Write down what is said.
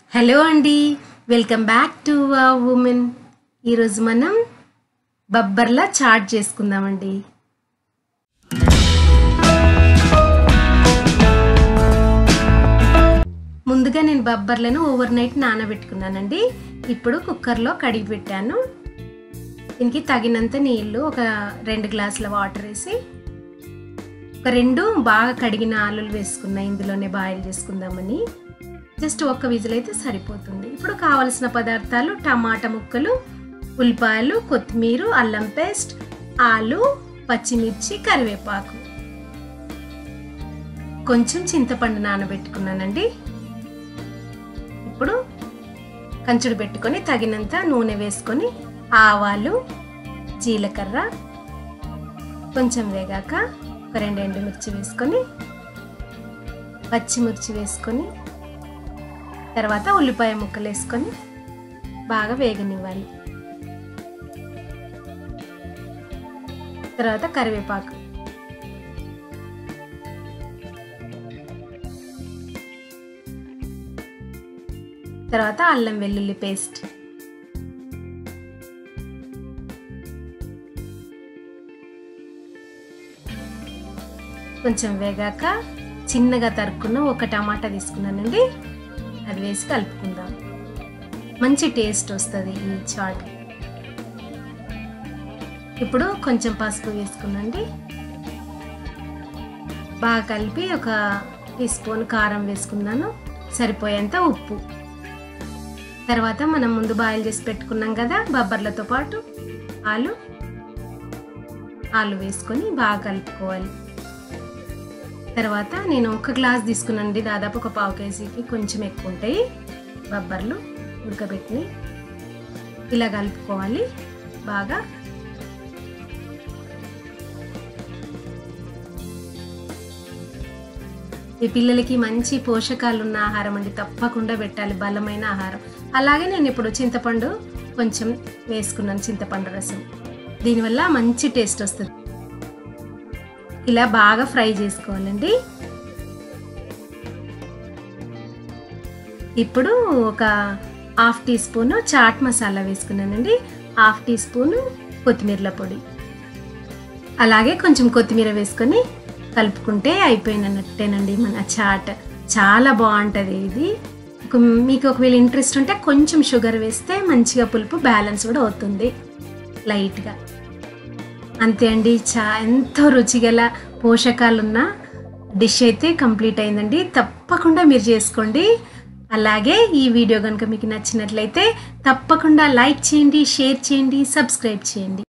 hello అండి welcome back to women ఈరోజు మనం బబ్బర్లా చాట్ చేసుకుందామండి ముందుగా నేను బబ్బర్లను ఓవర్ నైట్ నానబెట్టుకున్నానండి ఇప్పుడు కుక్కర్లో కడిగి పెట్టాను దీనికి తగినంత నీళ్ళు ఒక రెండు గ్లాసుల వాటర్ వేసి ఒక రెండు బాగా కడిగిన ఆలులు వేసుకున్నా ఇందులోనే బాయిల్ చేసుకుందామని జస్ట్ ఒక్క విజిల్ అయితే సరిపోతుంది ఇప్పుడు కావలసిన పదార్థాలు టమాటా ముక్కలు ఉల్లిపాయలు కొత్తిమీర అల్లం పేస్ట్ ఆలు పచ్చిమిర్చి కరివేపాకు కొంచెం చింతపండు నానబెట్టుకున్నానండి ఇప్పుడు కంచుడు పెట్టుకొని తగినంత నూనె వేసుకొని ఆవాలు జీలకర్ర కొంచెం వేగాక ఒక రెండు ఎండుమిర్చి వేసుకొని పచ్చిమిర్చి వేసుకొని తర్వాత ఉల్లిపాయ ముక్కలు వేసుకొని బాగా వేగనివ్వాలి తర్వాత కరివేపాకు తర్వాత అల్లం వెల్లుల్లి పేస్ట్ కొంచెం వేగాక చిన్నగా తరుక్కున్న ఒక టమాటా తీసుకున్నానండి అది వేసి కలుపుకుందాం మంచి టేస్ట్ వస్తుంది ఈ చాట్ ఇప్పుడు కొంచెం పసుపు వేసుకున్నాండి బాగా కలిపి ఒక టీ స్పూన్ కారం వేసుకున్నాను సరిపోయేంత ఉప్పు తర్వాత మనం ముందు బాయిల్ చేసి పెట్టుకున్నాం కదా బబ్బర్లతో పాటు ఆలు ఆలు వేసుకొని బాగా కలుపుకోవాలి తర్వాత నేను ఒక గ్లాస్ తీసుకున్నానండి దాదాపు ఒక పావు కేజీకి కొంచెం ఎక్కువ ఉంటాయి బబ్బర్లు ఉడకబెట్టి ఇలా కలుపుకోవాలి బాగా ఈ పిల్లలకి మంచి పోషకాలు ఉన్న ఆహారం అండి తప్పకుండా పెట్టాలి బలమైన ఆహారం అలాగే నేను ఇప్పుడు చింతపండు కొంచెం వేసుకున్నాను చింతపండు రసం దీనివల్ల మంచి టేస్ట్ వస్తుంది ఇలా బాగా ఫ్రై చేసుకోవాలండి ఇప్పుడు ఒక half teaspoon chaat masala వేసుకున్నానండి హాఫ్ టీ స్పూన్ కొత్తిమీరల పొడి అలాగే కొంచెం కొత్తిమీర వేసుకొని కలుపుకుంటే అయిపోయినట్టేనండి మన చాట్ చాలా బాగుంటుంది ఇది మీకు ఒకవేళ ఇంట్రెస్ట్ ఉంటే కొంచెం షుగర్ వేస్తే మంచిగా పులుపు బ్యాలెన్స్ కూడా అవుతుంది లైట్గా అంతే అండి చా ఎంతో రుచిగల పోషకాలున్న డిష్ అయితే కంప్లీట్ అయిందండి తప్పకుండా మీరు చేసుకోండి అలాగే ఈ వీడియో కనుక మీకు నచ్చినట్లయితే తప్పకుండా లైక్ చేయండి షేర్ చేయండి సబ్స్క్రైబ్ చేయండి